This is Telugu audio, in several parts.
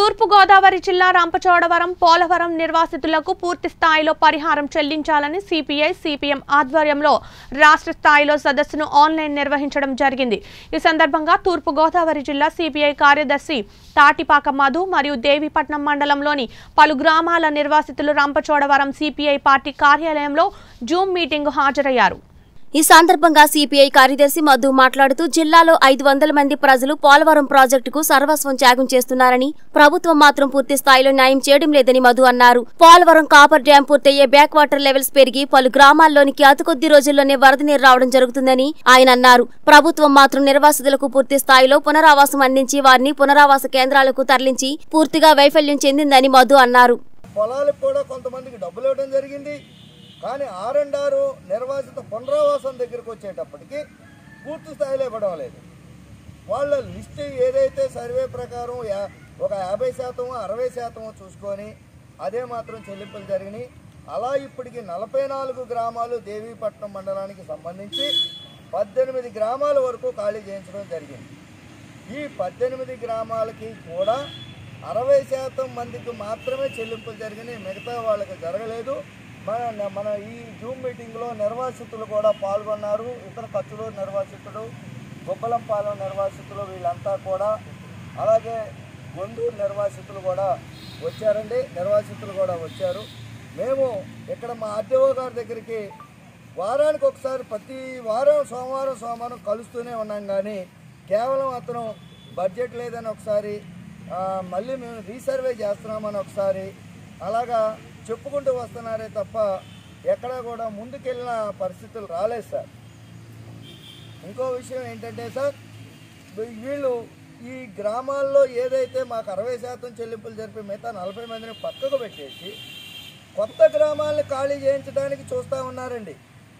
తూర్పుగోదావరి జిల్లా రంపచోడవరం పోలవరం నిర్వాసితులకు పూర్తి స్థాయిలో పరిహారం చెల్లించాలని సిపిఐ సిపిఎం ఆధ్వర్యంలో రాష్ట్ర స్థాయిలో సదస్సును ఆన్లైన్ నిర్వహించడం జరిగింది ఈ సందర్భంగా తూర్పుగోదావరి జిల్లా సిపిఐ కార్యదర్శి తాటిపాక మధు మరియు దేవీపట్నం మండలంలోని పలు గ్రామాల నిర్వాసితులు రంపచోడవరం సిపిఐ పార్టీ కార్యాలయంలో జూమ్ మీటింగు హాజరయ్యారు ఈ సందర్భంగా సిపిఐ కార్యదర్శి మధు మాట్లాడుతూ జిల్లాలో ఐదు వందల మంది ప్రజలు పోలవరం ప్రాజెక్టుకు సర్వస్వం త్యాగం చేస్తున్నారని ప్రభుత్వం మాత్రం పూర్తి స్థాయిలో న్యాయం చేయడం లేదని మధు అన్నారు పోలవరం కాపర్ డ్యాం పూర్తయ్యే బ్యాక్ వాటర్ లెవెల్స్ పెరిగి పలు గ్రామాల్లోనికి అతి కొద్ది రోజుల్లోనే వరద నీరు రావడం జరుగుతుందని ఆయన అన్నారు ప్రభుత్వం మాత్రం నిర్వాసితులకు పూర్తి స్థాయిలో పునరావాసం అందించి వారిని పునరావాస కేంద్రాలకు తరలించి పూర్తిగా వైఫల్యం చెందిందని మధు అన్నారు పొలాలకు కూడా కొంతమందికి డబ్బులు ఇవ్వడం జరిగింది కానీ ఆర్ అండ్ ఆరు నిర్వాసిత పునరావాసం దగ్గరికి వచ్చేటప్పటికి పూర్తి స్థాయిలో ఇవ్వడం లేదు వాళ్ళ లిస్ట్ ఏదైతే సర్వే ప్రకారం యా- ఒక యాభై శాతం అరవై శాతం చూసుకొని అదే మాత్రం చెల్లింపులు జరిగినాయి అలా ఇప్పటికి నలభై నాలుగు గ్రామాలు దేవీపట్నం మండలానికి సంబంధించి పద్దెనిమిది గ్రామాల వరకు ఖాళీ చేయించడం జరిగింది ఈ పద్దెనిమిది గ్రామాలకి కూడా అరవై శాతం మందికి మాత్రమే చెల్లింపులు జరిగినాయి మిగతా వాళ్ళకి జరగలేదు మన మన ఈ జూమ్ మీటింగ్లో నిర్వాసితులు కూడా పాల్గొన్నారు ఇక్కడ కచ్చులూరు నిర్వాసితుడు గొప్పలంపాలెం నిర్వాసితులు వీళ్ళంతా కూడా అలాగే గొందూరు నిర్వాసితులు కూడా వచ్చారండి నిర్వాసితులు కూడా వచ్చారు మేము ఇక్కడ మా ఆర్డీఓ గారి దగ్గరికి వారానికి ఒకసారి ప్రతి వారం సోమవారం సోమవారం కలుస్తూనే ఉన్నాం కానీ కేవలం అతను బడ్జెట్ లేదని ఒకసారి ఆ, మళ్ళీ మేము రీసర్వే చేస్తున్నామని ఒకసారి అలాగా చెప్పుకుంటూ వస్తున్నారే తప్ప ఎక్కడా కూడా ముందుకెళ్ళిన పరిస్థితులు రాలేదు సార్ ఇంకో విషయం ఏంటంటే సార్ వీ- వీళ్ళు ఈ గ్రామాల్లో ఏదైతే మాకు అరవై శాతం చెల్లింపులు జరిపి మిగతా నలభై మందిని పక్కకు పెట్టేసి కొత్త గ్రామాలను ఖాళీ చేయించడానికి చూస్తూ ఉన్నారండి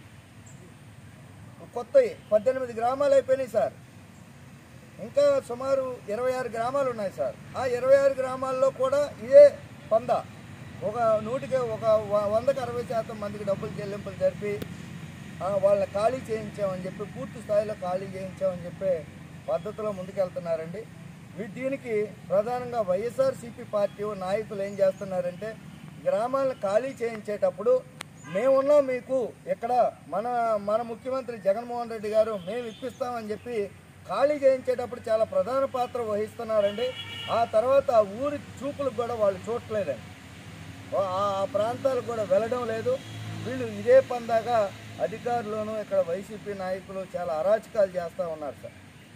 కొత్తవి పద్దెనిమిది గ్రామాలు అయిపోయినాయి సార్ ఇంకా సుమారు ఇరవై ఆరు గ్రామాలు ఉన్నాయి సార్ ఆ ఇరవై ఆరు గ్రామాల్లో కూడా ఇదే పంద ఒక నూటికి ఒక వ- వందకు అరవై శాతం మందికి డబ్బులు చెల్లింపులు జరిపి ఆ, వాళ్ళని ఖాళీ చేయించామని చెప్పి పూర్తి స్థాయిలో ఖాళీ చేయించామని చెప్పే పద్ధతిలో ముందుకెళ్తున్నారండి వీ- దీనికి ప్రధానంగా వైఎస్ఆర్సీపీ పార్టీ నాయకులు ఏం చేస్తున్నారంటే గ్రామాలను ఖాళీ చేయించేటప్పుడు మేమున్నాం మీకు ఇక్కడ మన మన ముఖ్యమంత్రి జగన్మోహన్ రెడ్డి గారు మేము ఇప్పిస్తామని చెప్పి ఖాళీ చేయించేటప్పుడు చాలా ప్రధాన పాత్ర వహిస్తున్నారండి ఆ తర్వాత ఆ ఊరి చూపులకు కూడా వాళ్ళు చూడలేదండి ఆ ఆ ప్రాంతాలకు కూడా వెళ్ళడం లేదు వీళ్ళు ఇదే పందాగా అధికారులను ఇక్కడ వైసీపీ నాయకులు చాలా అరాచకాలు చేస్తూ ఉన్నారు సార్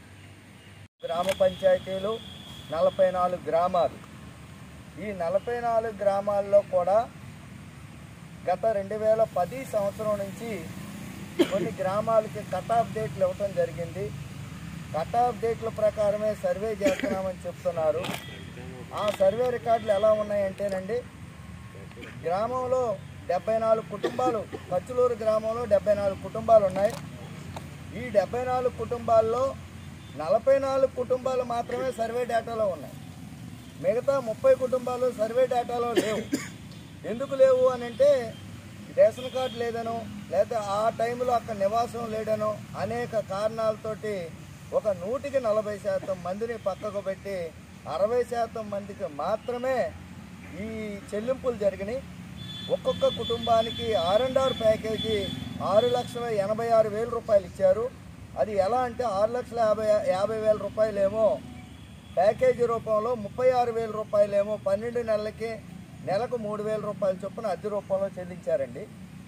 గ్రామ పంచాయతీలు నలభై నాలుగు గ్రామాలు ఈ నలభై నాలుగు గ్రామాల్లో కూడా గత రెండు వేల పది సంవత్సరం నుంచి కొన్ని గ్రామాలకి కట్ ఆఫ్ డేట్లు ఇవ్వటం జరిగింది కట్ ఆఫ్ డేట్ల ప్రకారమే సర్వే చేస్తున్నామని చెప్తున్నారు ఆ సర్వే రికార్డులు ఎలా ఉన్నాయంటేనండి గ్రామంలో డెబ్బై నాలుగు కుటుంబాలు కచ్చులూరు గ్రామంలో డెబ్బై నాలుగు కుటుంబాలు ఉన్నాయి ఈ డెబ్బై నాలుగు కుటుంబాల్లో నలభై నాలుగు కుటుంబాలు మాత్రమే సర్వే డేటాలో ఉన్నాయి మిగతా ముప్పై కుటుంబాలు సర్వే డేటాలో లేవు ఎందుకు లేవు అని అంటే రేషన్ కార్డు లేదనో లేదా ఆ టైంలో అక్కడ నివాసం లేడనో అనేక కారణాలతోటి ఒక నూటికి నలభై శాతం మందిని పక్కకు పెట్టి అరవై శాతం మందికి మాత్రమే ఈ చెల్లింపులు జరిగినాయి ఒక్కొక్క కుటుంబానికి ఆర్ అండ్ ఆర్ ప్యాకేజీ ఆరు లక్షల ఎనభై ఆరు వేల రూపాయలు ఇచ్చారు అది ఎలా అంటే ఆరు లక్షల యాభై యాభై వేల రూపాయలేమో ప్యాకేజీ రూపంలో ముప్పై ఆరు వేల రూపాయలేమో పన్నెండు నెలలకి నెలకు మూడు వేల రూపాయల చొప్పున అద్దె రూపంలో చెల్లించారండి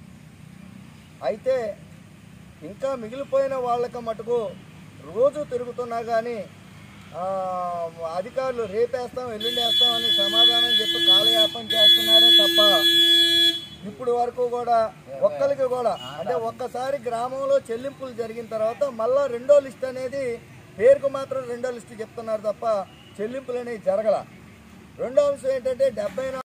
అయితే ఇంకా మిగిలిపోయిన వాళ్ళకి మటుకు రోజు తిరుగుతున్నా కానీ ఆ, అధికారులు రేపేస్తాం ఎల్లుండి వేస్తాం అని సమాధానం చెప్పి కాలయాపన చేస్తున్నారే తప్ప ఇప్పుడు వరకు కూడా ఒక్కరికి కూడా అంటే ఒక్కసారి గ్రామంలో చెల్లింపులు జరిగిన తర్వాత మళ్ళా రెండో లిస్ట్ అనేది పేరుకు మాత్రం రెండో లిస్ట్ చెప్తున్నారు తప్ప చెల్లింపులు అనేవి జరగల రెండో అంశం ఏంటంటే డెబ్బై